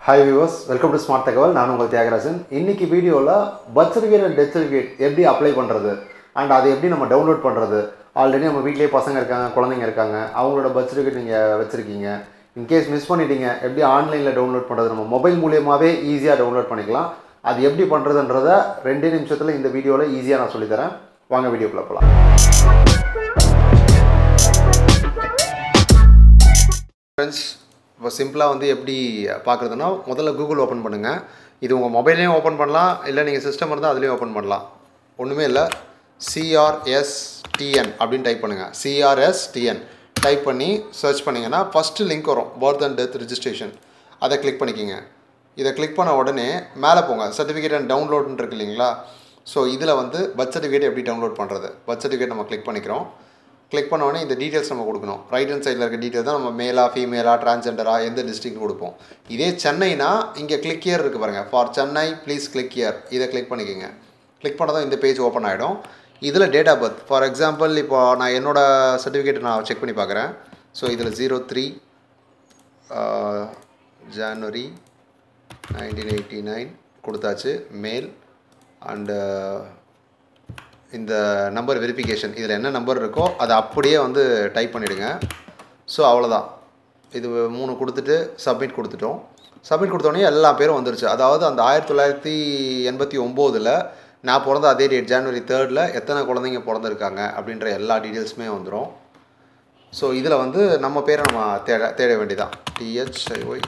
hi viewers welcome to smart தகவல் நான் உங்கள் தியாகராஜன் இன்னைக்கு வீடியோவில் birth certificate and death certificate எப்படி அப்ளை பண்ணுறது அண்ட் அதை எப்படி நம்ம டவுன்லோட் பண்ணுறது ஆல்ரெடி நம்ம வீட்லேயே பசங்க இருக்காங்க குழந்தைங்க இருக்காங்க அவங்களோட பர்த் சர்டிஃபிகேட் நீங்கள் வச்சுருக்கீங்க இன்கேஸ் மிஸ் பண்ணிட்டீங்க எப்படி ஆன்லைனில் டவுன்லோட் பண்ணுறது நம்ம மொபைல் மூலியமாகவே ஈஸியாக டவுன்லோட் பண்ணிக்கலாம் அது எப்படி பண்ணுறதுன்றத ரெண்டே நிமிஷத்தில் இந்த வீடியோவில் ஈஸியாக நான் சொல்லித்தரேன் வாங்க வீடியோக்குள்ளே போகலாம் ஃப்ரெண்ட்ஸ் இப்போ சிம்பிளாக வந்து எப்படி பார்க்குறதுனா முதல்ல கூகுள் ஓப்பன் பண்ணுங்கள் இது உங்கள் மொபைல்லையும் ஓப்பன் பண்ணலாம் இல்லை நீங்கள் சிஸ்டம் இருந்தால் அதுலேயும் ஓப்பன் பண்ணலாம் ஒன்றுமே இல்லை சிஆர்எஸ்டிஎன் அப்படின்னு டைப் பண்ணுங்கள் சிஆர்எஸ்டிஎன் டைப் பண்ணி சர்ச் பண்ணிங்கன்னா ஃபஸ்ட்டு லிங்க் வரும் பர்த் அண்ட் டெத் ரிஜிஸ்ட்ரேஷன் அதை கிளிக் பண்ணிக்கிங்க இதை கிளிக் பண்ண உடனே மேலே போங்க சர்டிஃபிகேட் அண்ட் டவுன்லோடுன்னு இருக்கு இல்லைங்களா ஸோ இதில் வந்து பர்த் சர்டிஃபிகேட் எப்படி டவுன்லோட் பண்ணுறது பர்த் சர்டிஃபிகேட் நம்ம கிளிக் பண்ணிக்கிறோம் கிளிக் பண்ண உடனே இந்த டீட்டெயில்ஸ் நம்ம கொடுக்கணும் ரைட் ஹேண்ட் சைடில் இருக்க டீட்டெயில் தான் நம்ம மேலா ஃபீமேலா டிரான்ஸ்ஜெண்டரா எந்த டிஸ்ட்ரிக்ட் கொடுப்போம் இதே சென்னைனா இங்கே கிளிக் இயர் இருக்குது பாருங்கள் for Chennai please click year இதை கிளிக் பண்ணிக்கோங்க கிளிக் பண்ணதும் இந்த பேஜ் ஓப்பன் ஆகிடும் இதில் date of birth for example இப்போ நான் என்னோட சர்டிஃபிகேட் நான் செக் பண்ணி பார்க்குறேன் ஸோ இதில் zero three January nineteen eighty nine கொடுத்தாச்சு மேல் அண்டு இந்த நம்பர் வெரிஃபிகேஷன் இதில் என்ன நம்பர் இருக்கோ அதை அப்படியே வந்து டைப் பண்ணிவிடுங்க ஸோ அவ்வளோதான் இது மூணு கொடுத்துட்டு சப்மிட் கொடுத்துட்டோம் சப்மிட் கொடுத்தோடனே எல்லா பேரும் வந்துருச்சு அதாவது அந்த ஆயிரத்தி தொள்ளாயிரத்தி எண்பத்தி ஒம்போதில் நான் பிறந்த அதே டேட் ஜனவரி தேர்டில் எத்தனை குழந்தைங்க பிறந்திருக்காங்க அப்படின்ற எல்லா டீட்டெயில்ஸுமே வந்துடும் ஸோ இதில் வந்து நம்ம பேரை நம்ம தேட தேட வேண்டியதான் டிஹெச்ஐஒய்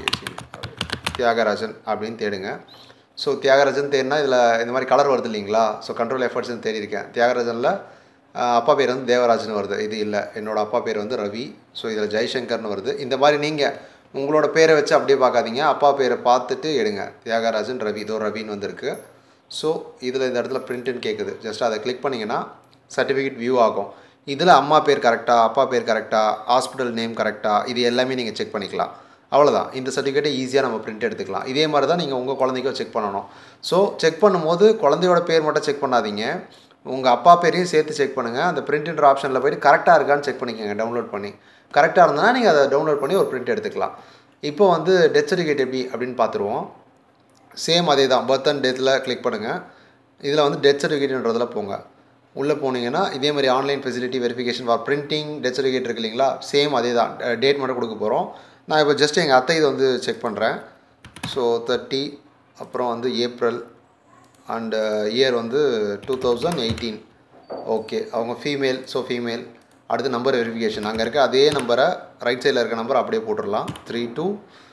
தியாகராஜன் அப்படின்னு தேடுங்க ஸோ தியாகராஜன் தேடினா இதில் இந்த மாதிரி கலர் வருது இல்லைங்களா ஸோ கண்ட்ரோல் எஃபர்ட்ஸ்னு தேடி இருக்கேன் தியாகராஜனில் அப்பா பேர் வந்து தேவராஜன் வருது இது இல்லை என்னோடய அப்பா பேர் வந்து ரவி ஸோ இதில் ஜெய்சங்கர்னு வருது இந்த மாதிரி நீங்கள் உங்களோட பேரை வச்சு அப்படியே பார்க்காதீங்க அப்பா பேரை பார்த்துட்டு எடுங்க தியாகராஜன் ரவி இதோ ரவின்னு வந்திருக்கு ஸோ இதில் இந்த இடத்துல பிரிண்ட்டுன்னு கேட்குது ஜஸ்ட் அதை கிளிக் பண்ணிங்கன்னா சர்டிஃபிகேட் வியூ ஆகும் இதில் அம்மா பேர் கரெக்டாக அப்பா பேர் கரெக்டாக ஹாஸ்பிட்டல் நேம் கரெக்டாக இது எல்லாமே நீங்கள் செக் பண்ணிக்கலாம் அவ்வளோதான் இந்த சர்டிஃபிகேட்டை ஈஸியாக நம்ம பிரிண்ட் எடுத்துக்கலாம் இதே மாதிரி தான் நீங்கள் உங்கள் குழந்தைக்கும் செக் பண்ணணும் ஸோ செக் பண்ணும்போது குழந்தையோட பேர் மட்டும் செக் பண்ணாதீங்க உங்கள் அப்பா பேரையும் சேர்த்து செக் பண்ணுங்கள் அந்த பிரிண்ட்ன்ற ஆப்ஷனில் போய்ட்டு கரெக்டாக இருக்கான்னு செக் பண்ணிக்கோங்க டவுன்லோட் பண்ணி கரெக்டாக இருந்ததுன்னா நீங்கள் அதை டவுன்லோட் பண்ணி ஒரு பிரிண்ட் எடுத்துக்கலாம் இப்போ வந்து டெத் சர்டிஃபிகேட் எப்படி அப்படின்னு பார்த்துருவோம் சேம் அதே தான் பர்த் அண்ட் டெத்தில் கிளிக் பண்ணுங்கள் இதில் வந்து டெத் சர்டிஃபிகேட்ன்றதில் போங்க உள்ளே போனீங்கன்னா இதே மாதிரி online facility verification for printing death certificate இருக்கு இல்லைங்களா சேம் அதே தான் டேட் மட்டும் கொடுக்க போகிறோம் நான் இப்போ ஜஸ்ட் எங்கள் அத்தை இதை வந்து செக் பண்ணுறேன் ஸோ தேர்ட்டி அப்புறம் வந்து ஏப்ரல் அண்டு இயர் வந்து டூ தௌசண்ட் எயிட்டீன் ஓகே அவங்க ஃபீமேல் ஸோ ஃபீமேல் அடுத்து நம்பர் வெரிஃபிகேஷன் அங்கே இருக்க அதே நம்பரை ரைட் சைடில் இருக்க நம்பர் அப்படியே போட்டுடலாம் three two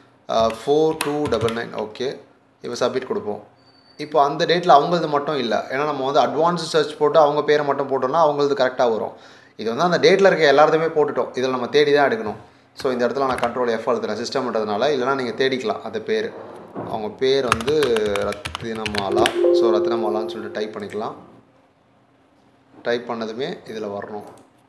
four two double nine okay இப்போ சப்மிட் கொடுப்போம் இப்போ அந்த டேட்டில் அவங்களது மட்டும் இல்லை ஏன்னா நம்ம வந்து அட்வான்ஸ் சர்ச் போட்டு அவங்க பேரை மட்டும் போட்டோம்னா அவங்களது கரெக்டாக வரும் இது வந்து அந்த டேட்டில் இருக்க எல்லாத்தையுமே போட்டுட்டோம் இதில் நம்ம தேடி தான் எடுக்கணும் ஸோ இந்த இடத்துல நான் கண்ட்ரோல் எஃப் அழுத்துறேன் சிஸ்டம்ன்றதுனால இல்லைனா நீங்கள் தேடிக்கலாம் அந்த பேர் அவங்க பேர் வந்து ரத்தினமாலா ஸோ ரத்தினமாலான்னு சொல்லிட்டு டைப் பண்ணிக்கலாம் டைப் பண்ணதுமே இதில் வரணும்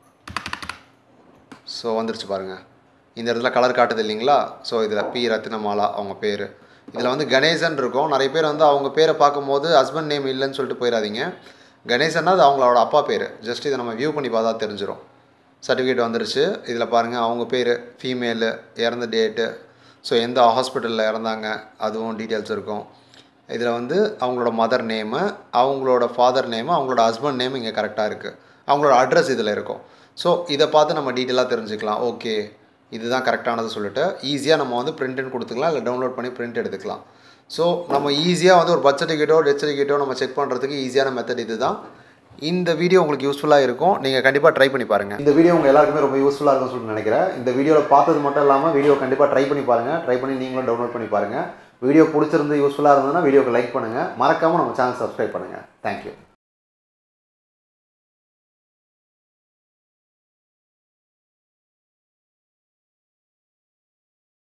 ஸோ வந்துருச்சு பாருங்கள் இந்த இடத்துல கலர் காட்டுது இல்லைங்களா ஸோ இதில் பி ரத்தினமாலா அவங்க பேர் இதில் வந்து கணேசன் இருக்கும் நிறைய பேர் வந்து அவங்க பேரை பார்க்கும்போது ஹஸ்பண்ட் நேம் இல்லைன்னு சொல்லிட்டு போயிடாதீங்க கணேசன்னா அது அவங்களோட அப்பா பேர் ஜஸ்ட் இதை நம்ம வியூ பண்ணி பார்த்தா தெரிஞ்சிடும் சர்டிஃபிகேட் வந்துருச்சு இதில் பாருங்கள் அவங்க பேர் ஃபீமேலு இறந்த டேட்டு ஸோ எந்த ஹாஸ்பிட்டலில் இறந்தாங்க அதுவும் டீட்டெயில்ஸ் இருக்கும் இதில் வந்து அவங்களோட மதர் நேமு அவங்களோட ஃபாதர் நேமு அவங்களோட ஹஸ்பண்ட் நேம் இங்கே கரெக்டாக இருக்குது அவங்களோட அட்ரஸ் இதில் இருக்கும் ஸோ இதை பார்த்து நம்ம டீட்டெயிலாக தெரிஞ்சுக்கலாம் ஓகே இதுதான் கரெக்டானது சொல்லிட்டு ஈஸியாக நம்ம வந்து பிரிண்ட்னு கொடுத்துக்கலாம் இல்லை டவுன்லோட் பண்ணி பிரிண்ட் எடுத்துக்கலாம் ஸோ நம்ம ஈஸியாக வந்து ஒரு பர்த் சர்டிஃபிகேட்டோ டெத் சர்டிஃபிகேட்டோ நம்ம செக் பண்ணுறதுக்கு ஈஸியான மெத்தட் இது தான் இந்த வீடியோ உங்களுக்கு யூஸ்ஃபுல்லாக இருக்கும் நீங்கள் கண்டிப்பாக ட்ரை பண்ணி பாருங்கள் இந்த வீடியோ உங்கள் எல்லாருக்குமே ரொம்ப யூஸ்ஃபுல்லாக இருக்கும்னு சொல்லிட்டு நினைக்கிறேன் இந்த வீடியோவில் பார்த்தது மட்டும் இல்லாமல் வீடியோ கண்டிப்பாக ட்ரை பண்ணி பாருங்கள் ட்ரை பண்ணி நீங்களும் டவுன்லோட் பண்ணி பாருங்கள் வீடியோ பிடிச்சிருந்து யூஸ்ஃபுல்லாக இருந்ததுன்னா வீடியோக்கு லைக் பண்ணுங்கள் மறக்காமல் நம்ம சேனல் சப்ஸ்கிரைப் பண்ணுங்கள் தேங்க்யூ